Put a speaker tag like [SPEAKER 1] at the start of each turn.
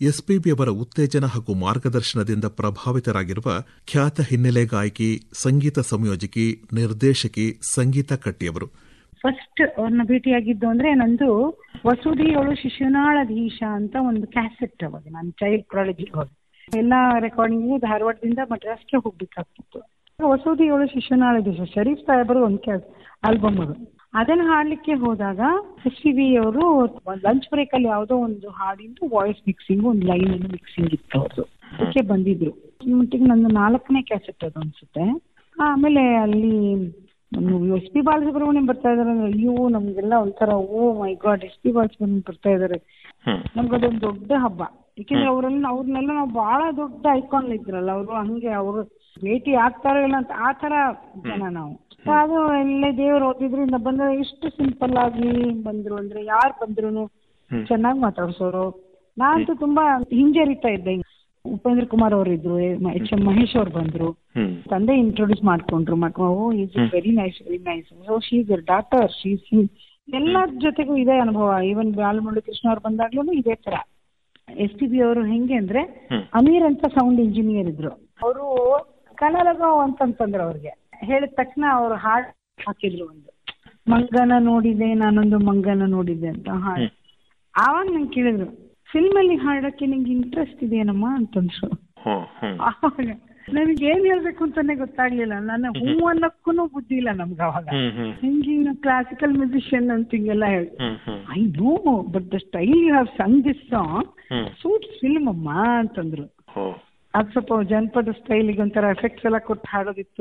[SPEAKER 1] SPB ಅವರ ಉತ್ತೇಜನ ಹಾಗೂ ಮಾರ್ಗದರ್ಶನದಿಂದ ಪ್ರಭಾವಿತರಾಗಿರುವ ಖ್ಯಾತ ಹಿನ್ನೆಲೆ ಗಾಯಕಿ ಸಂಗೀತ ಸಂಯೋಜಕಿ ನಿರ್ದೇಶಕಿ ಸಂಗೀತ ಕಟ್ಟಿಯವರು
[SPEAKER 2] ಫಸ್ಟ್ ಅವ್ರನ್ನ ಭೇಟಿಯಾಗಿದ್ದು ಅಂದ್ರೆ ನಂದು ವಸುಧಿಯೊಳು ಶಿಶುನಾಳಧೀಶ ಅಂತ ಒಂದು ಕ್ಯಾಸೆಟ್ ಅವಾಗ ನಾನು ಚೈಲ್ಡ್ ಪ್ರಾಲಜಿ ಹೋಗಿ ಎಲ್ಲ ರೆಕಾರ್ಡಿಂಗ್ ಧಾರವಾಡದಿಂದ ಮದ್ರಾಸ್ಗೆ ಹೋಗ್ಬೇಕಾಗ್ತಿತ್ತು ವಸುಧಿಯೊಳು ಶಿಶುನಾಳಧೀಶ ಶರೀಫ್ ಸಾಹೇಬರು ಒಂದು ಕ್ಯಾಸ್ ಆಲ್ಬಮ್ ಅದು ಅದನ್ನ ಹಾಡ್ಲಿಕ್ಕೆ ಹೋದಾಗ ಎಸ್ ಸಿ ಬಿ ಅವರು ಲಂಚ್ ಬ್ರೇಕ್ ಅಲ್ಲಿ ಯಾವುದೋ ಒಂದು ಹಾಡಿಂದು ವಾಯ್ಸ್ ಮಿಕ್ಸಿಂಗ್ ಒಂದು ಲೈನ್ ಅನ್ನು ಮಿಕ್ಸಿಂಗ್ ಇತ್ತು ಅವ್ರದ್ದು ಅದಕ್ಕೆ ಬಂದಿದ್ರು ಮಟ್ಟಿಗೆ ನಂದು ನಾಲ್ಕನೇ ಕ್ಯಾಸೆಟ್ ಅದು ಅನ್ಸುತ್ತೆ ಆಮೇಲೆ ಅಲ್ಲಿ ಎಸ್ ಪಿ ಬಾಲಸುಬ್ರಹ್ಮಣ್ಯಂ ಬರ್ತಾ ಇದಾರೆ ಅಯ್ಯೋ ನಮ್ಗೆಲ್ಲ ಒಂಥರ oh my god S P Balasubrahmanyam ಬರ್ತಾ ಇದಾರೆ ನಮ್ಗೆ ಅದೊಂದು ದೊಡ್ಡ ಹಬ್ಬ ಯಾಕೆಂದ್ರೆ ಅವರೆಲ್ಲ ಅವ್ರನ್ನೆಲ್ಲ ನಾವು ಬಹಳ ದೊಡ್ಡ ಐಕಾನ್ ಇದ್ರಲ್ಲ ಅವರು ಹಂಗೆ ಅವರು ಭೇಟಿ ಆಗ್ತಾರೋ ಇಲ್ಲ ಅಂತ ಆ ತರ ಜನ ನಾವು ಅದು ಎಲ್ಲೇ ದೇವ್ರು ಓದಿದ್ರಿಂದ ಬಂದ್ರೆ ಇಷ್ಟು ಸಿಂಪಲ್ ಆಗಿ ಬಂದ್ರು ಅಂದ್ರೆ ಯಾರು ಬಂದ್ರು ಚೆನ್ನಾಗಿ ಮಾತಾಡ್ಸೋರು ನಾನಂತೂ ತುಂಬಾ ಹಿಂಜರಿತಾ ಇದ್ದೆ ಉಪೇಂದ್ರ ಕುಮಾರ್ ಅವರು ಇದ್ರು ಎಚ್ ಎಂ ಮಹೇಶ್ ಅವ್ರು ಬಂದ್ರು ತಂದೆ ಇಂಟ್ರೊಡ್ಯೂಸ್ ಮಾಡ್ಕೊಂಡ್ರು ಮಾಡ್ಕೊ oh is very nice very nice so she is daughter she ಎಲ್ಲ ಜೊತೆಗೂ ಇದೇ ಅನುಭವ ಈವನ್ ಬಾಲಮುರಳಿ ಕೃಷ್ಣ ಅವ್ರು ಬಂದಾಗ್ಲೂ ಇದೇ ತರ ಎಸ್ ಟಿ ಬಿ ಅವರು ಹೆಂಗೆ ಅಂದ್ರೆ ಅಮೀರ್ ಅಂತ ಸೌಂಡ್ ಇಂಜಿನಿಯರ್ ಇದ್ರು ಅವರು ಕನಲಗಾವ್ ಅಂತಂತಂದ್ರು ಅವ್ರಿಗೆ ಹೇಳಿದ ತಕ್ಷಣ ಅವ್ರು ಹಾಡ್ ಹಾಕಿದ್ರು ಒಂದು ಮಂಗನ ನೋಡಿದೆ ನಾನೊಂದು ಮಂಗನ ನೋಡಿದೆ ಅಂತ ಹಾಡು ಆವಾಗ ನಂಗೆ ಕೇಳಿದ್ರು ಫಿಲ್ಮ್ ಅಲ್ಲಿ ಹಾಡಕ್ಕೆ ನಿಂಗೆ ಇಂಟ್ರೆಸ್ಟ್ ಇದೆಯೇನಮ್ಮ ಅಂತಂದ್ರು ಆವಾಗ ನನಗೆ ಏನ್ ಹೇಳ್ಬೇಕು ಅಂತಾನೆ ಗೊತ್ತಾಗ್ಲಿಲ್ಲ ನನ್ನ ಹೂ ಅನ್ನಕ್ಕೂ ಬುದ್ಧಿ ಇಲ್ಲ ನಮ್ಗೆ ಅವಾಗ ಹಿಂಗೆ ಕ್ಲಾಸಿಕಲ್ ಮ್ಯೂಸಿಷಿಯನ್ ಅಂತ ಹಿಂಗೆಲ್ಲ ಹೇಳಿ I know but the style you have sung this song suits film ಅಮ್ಮ ಅಂತಂದ್ರು ಅದ್ ಸ್ವಲ್ಪ ಜನಪದ ಸ್ಟೈಲಿಗೆ ಒಂಥರ ಎಫೆಕ್ಟ್ಸ್ ಎಲ್ಲ ಕೊಟ್ಟು ಹಾಡೋದಿತ್ತು